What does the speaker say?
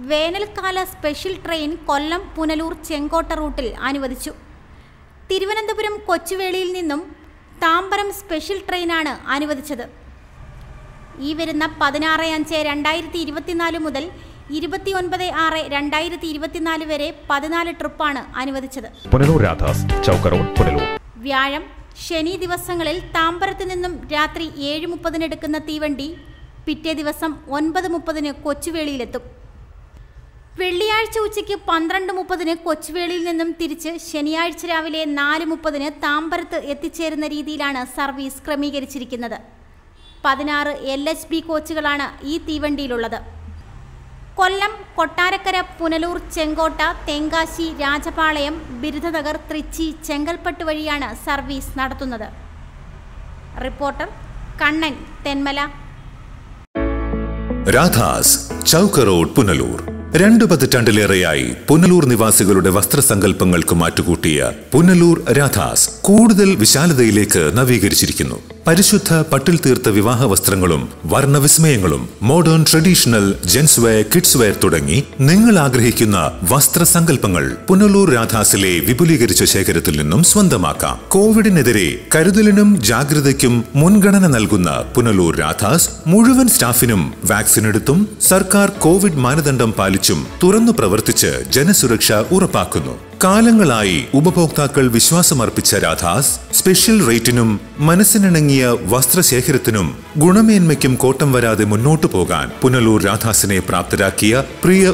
വേനൽക്കാല special train Kollam Punalur Chenkotta റൂട്ടിൽ അനുവദിച്ചു തിരുവനന്തപുരം കൊച്ചുവേളിയിൽ നിന്നും താമ്പരം സ്പെഷ്യൽ ട്രെയിനാണ് അനുവദിച്ചത് ഈ വരുന്ന പതിനാറ് അഞ്ച് രണ്ടായിരത്തി ഇരുപത്തിനാല് മുതൽ ഇരുപത്തിയൊൻപത് ആറ് രണ്ടായിരത്തി ഇരുപത്തിനാല് വരെ പതിനാല് ട്രിപ്പാണ് അനുവദിച്ചത് പുനലൂർ രാധാസ് ചൗക്ക റോഡ് പുനലൂർ വ്യാഴം ശനി ദിവസങ്ങളിൽ താമ്പരത്ത് നിന്നും രാത്രി ഏഴ് മുപ്പതിന് എടുക്കുന്ന തീവണ്ടി പിറ്റേ ദിവസം ഒൻപത് മുപ്പതിന് കൊച്ചുവേളിയിലെത്തും വെള്ളിയാഴ്ച ഉച്ചയ്ക്ക് പന്ത്രണ്ട് മുപ്പതിന് കൊച്ചുവേളിയിൽ നിന്നും തിരിച്ച് ശനിയാഴ്ച രാവിലെ നാല് മുപ്പതിന് താമ്പരത്ത് എത്തിച്ചേരുന്ന രീതിയിലാണ് സർവീസ് ക്രമീകരിച്ചിരിക്കുന്നത് പതിനാറ് എൽ എച്ച് ബി കോച്ചുകളാണ് ഈ തീവണ്ടിയിലുള്ളത് കൊല്ലം കൊട്ടാരക്കര പുനലൂർ ചെങ്കോട്ട തെങ്കാശി രാജപാളയം ബിരുദനഗർ തൃച്ചി ചെങ്കൽപ്പട്ട് വഴിയാണ് സർവീസ് നടത്തുന്നത് റിപ്പോർട്ടർ കണ്ണൻ തെന്മല രാധാസ് ചൗക്ക റോഡ് പുനലൂർ രണ്ടു പതിറ്റാണ്ടിലേറെയായി പുനലൂർ നിവാസികളുടെ വസ്ത്രസങ്കല്പങ്ങൾക്ക് മാറ്റുകൂട്ടിയ പുനലൂർ രാധാസ് കൂടുതൽ വിശാലതയിലേക്ക് നവീകരിച്ചിരിക്കുന്നു പരിശുദ്ധ പട്ടിൽ തീർത്ത വിവാഹ വസ്ത്രങ്ങളും വർണ്ണവിസ്മയങ്ങളും modern traditional gents wear kids wear തുടങ്ങി നിങ്ങൾ ആഗ്രഹിക്കുന്ന വസ്ത്രസങ്കല്പങ്ങൾ പുനലൂർ രാധാസിലെ വിപുലീകരിച്ച ശേഖരത്തിൽ നിന്നും സ്വന്തമാക്കാം കോവിഡിനെതിരെ കരുതലിനും ജാഗ്രതയ്ക്കും മുൻഗണന നൽകുന്ന പുനലൂർ രാധാസ് മുഴുവൻ സ്റ്റാഫിനും വാക്സിൻ എടുത്തും സർക്കാർ കോവിഡ് മാനദണ്ഡം പാലിച്ചും തുറന്നു പ്രവർത്തിച്ച് ജനസുരക്ഷ ഉറപ്പാക്കുന്നു കാലങ്ങളായി ഉപഭോക്താക്കൾ വിശ്വാസമർപ്പിച്ച രാധാസ് സ്പെഷ്യൽ റേറ്റിനും മനസ്സിനിണങ്ങിയ വസ്ത്രശേഖരത്തിനും ഗുണമേന്മയ്ക്കും കോട്ടം വരാതെ മുന്നോട്ടു പോകാൻ പുനലൂർ രാധാസിനെ പ്രാപ്തരാക്കിയ പ്രിയ